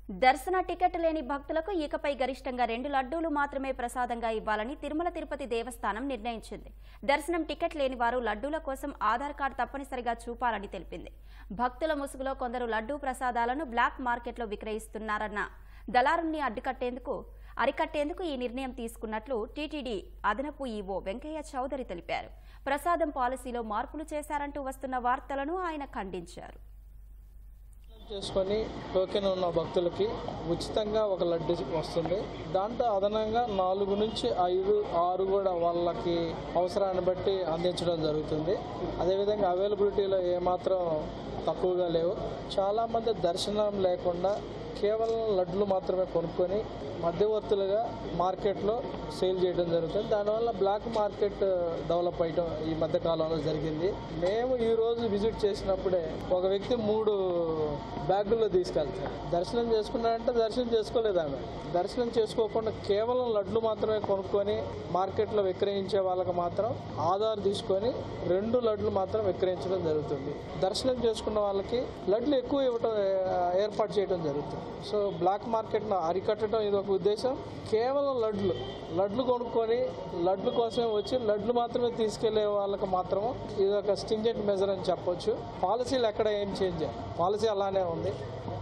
దర్శన టికెట్ లేని భక్తులకు ఇకపై గరిష్టంగా రెండు లడ్డూలు మాత్రమే ప్రసాదంగా ఇవ్వాలని తిరుమల తిరుపతి దేవస్థానం నిర్ణయించింది దర్శనం టికెట్ లేని వారు లడ్డూల కోసం ఆధార్ కార్డు తప్పనిసరిగా చూపాలని తెలిపింది భక్తుల ముసుగులో కొందరు లడ్డూ ప్రసాదాలను బ్లాక్ మార్కెట్లో విక్రయిస్తున్నారన్న దళారుల్ని అడ్డుకట్టేందుకు అరికట్టేందుకు ఈ నిర్ణయం తీసుకున్నట్లు టీటీడీ అదనపు ఈవో వెంకయ్య చౌదరి తెలిపారు ప్రసాదం పాలసీలో మార్పులు చేశారంటూ వస్తున్న వార్తలను ఆయన ఖండించారు చేసుకొని టోకెన్ ఉన్న భక్తులకి ఉచితంగా ఒక లడ్డు వస్తుంది దాంట్లో అదనంగా నాలుగు నుంచి ఐదు ఆరు కూడా వాళ్ళకి అవసరాన్ని బట్టి అందించడం జరుగుతుంది అదేవిధంగా అవైలబిలిటీలో ఏమాత్రం తక్కువగా లేవు చాలామంది దర్శనం లేకుండా కేవలం లడ్లు మాత్రమే కొనుక్కొని మధ్యవర్తులుగా మార్కెట్లో సేల్ చేయడం జరుగుతుంది దానివల్ల బ్లాక్ మార్కెట్ డెవలప్ అయ్యడం ఈ మధ్య కాలంలో జరిగింది మేము ఈ రోజు విజిట్ చేసినప్పుడే ఒక వ్యక్తి మూడు బ్యాగుల్లో తీసుకెళ్తారు దర్శనం చేసుకున్నారంటే దర్శనం చేసుకోలేదు ఆమె దర్శనం చేసుకోకుండా కేవలం లడ్లు మాత్రమే కొనుక్కొని మార్కెట్లో విక్రయించే వాళ్ళకి మాత్రం ఆధార్ తీసుకొని రెండు లడ్లు మాత్రం విక్రయించడం జరుగుతుంది దర్శనం చేసుకున్న వాళ్ళకి లడ్లు ఎక్కువ ఇవ్వటం ఆ, ఏర్పాటు చేయడం జరుగుతుంది సో బ్లాక్ మార్కెట్ను అరికట్టడం ఇది ఒక ఉద్దేశం కేవలం లడ్లు లడ్లు కొనుక్కొని లడ్లు కోసమే వచ్చి లడ్లు మాత్రమే తీసుకెళ్లే వాళ్ళకి మాత్రం ఇది ఒక స్టింజెంట్ మెజర్ అని చెప్పొచ్చు పాలసీలు ఎక్కడ ఏం చేంజ్ పాలసీ అలానే ఉంది